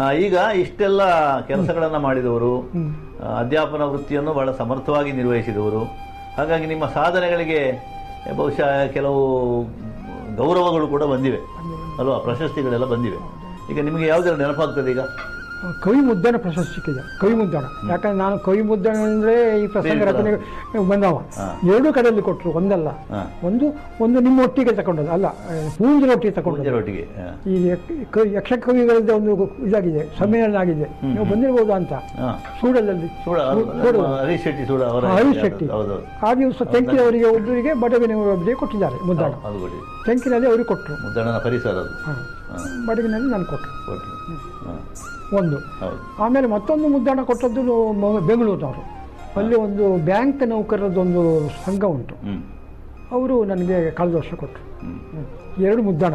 ಆ, ಈಗ ಇಷ್ಟೆಲ್ಲ ಕೆಲಸಗಳನ್ನ ಮಾಡಿದವರು ಆ, ಅಧ್ಯಾಪನ ವೃತ್ತಿಯನ್ನು ಬಹಳ ಸಮರ್ಥವಾಗಿ ನಿರ್ವಹಿಸಿದವರು ಹಾಗಾಗಿ ನಿಮ್ಮ ಸಾಧನೆಗಳಿಗೆ ಬಹುಶಃ ಕೆಲವು ಗೌರವಗಳು ಕೂಡ ಬಂದಿವೆ ಅಲ್ವಾ ಪ್ರಶಸ್ತಿಗಳೆಲ್ಲ ಬಂದಿವೆ ಈಗ ನಿಮಗೆ ಯಾವುದೆಲ್ಲ ನೆನಪಾಗ್ತದೆ ಈಗ ಕವಿ ಮುದ್ದಣ ಪ್ರಶಸ್ತಿ ಸಿಕ್ಕಿದೆ ಕವಿ ಮುದ್ದಣ ಯಾಕಂದ್ರೆ ನಾನು ಕವಿ ಮುದ್ದಣ ಅಂದ್ರೆ ಈ ಪ್ರಸಂಗ ಬೇರೆ ರಚನೆ ಬಂದವ ಹಾ. ಎರಡೂ ಕಡೆಯಲ್ಲಿ ಕೊಟ್ಟರು ಒಂದಲ್ಲ ಹಾ. ಒಂದು ಒಂದು ನಿಮ್ಮ ಒಟ್ಟಿಗೆ ತಗೊಂಡದ್ದು ಅಲ್ಲ ಪೂಂಜರ ಒಟ್ಟಿಗೆ ತಗೊಂಡದ್ದು ಮುಂಜರೊಟ್ಟಿಗೆ ಆ, ಈ ಯಕ್- ಕ- ಯಕ್ಷ ಕವಿಗಳದ್ದು ಒಂದು ಇದಾಗಿದೆ ಸಮ್ಮೇಳನ ಆಗಿದೆ ನೀವು ಬಂದಿರ್ಬೋದು ಅಂತ ಆ. ಸೂಡಲಲ್ಲಿ ಸೂಡ ಸೂಡ- ಹರೀಶ್ ಶೆಟ್ಟಿ ಸೂಡ ಅವರ ಹಾ, ಹರೀಶ್ ಶೆಟ್ಟಿ. ಹೌದೌದು ಆ ದಿವಸ ತೆಂಕಿನವರಿಗೆ ಒಬ್ಬರಿಗೆ ಬಡಗಿನವರಿಗೆ ಕೊಟ್ಟಿದ್ದಾರೆ ಮುದ್ದಣ ಅದು ಕೊಡಿ ತೆಂಕಿನಲ್ಲಿ ಅವರಿಗೆ ಕೊಟ್ಟರು ಮುದ್ದಣ್ಣನ ಪರಿಸರ ಅದು ಬಡಗಿನಲ್ಲಿ ನಾನು ಕೊಟ್ಟರು ಕೊಟ್ರು ಹಾ, ಒಂದು ಹೌದು ಆಮೇಲೆ ಮತ್ತೊಂದು ಮುದ್ದಣ ಕೊಟ್ಟದ್ದು ಮ- ಬೆಂಗಳೂರಿನವರು ಅಲ್ಲಿ ಒಂದು ಬ್ಯಾಂಕ್ ನೌಕರರದೊಂದು ಸಂಘ ಉಂಟು ಹ್ಮ್ ಅವರು ನನಗೆ ಕಳೆದ ವರ್ಷ ಕೊಟ್ಟರು ಹ್ಮ್ ಎರಡು ಮುದ್ದಣ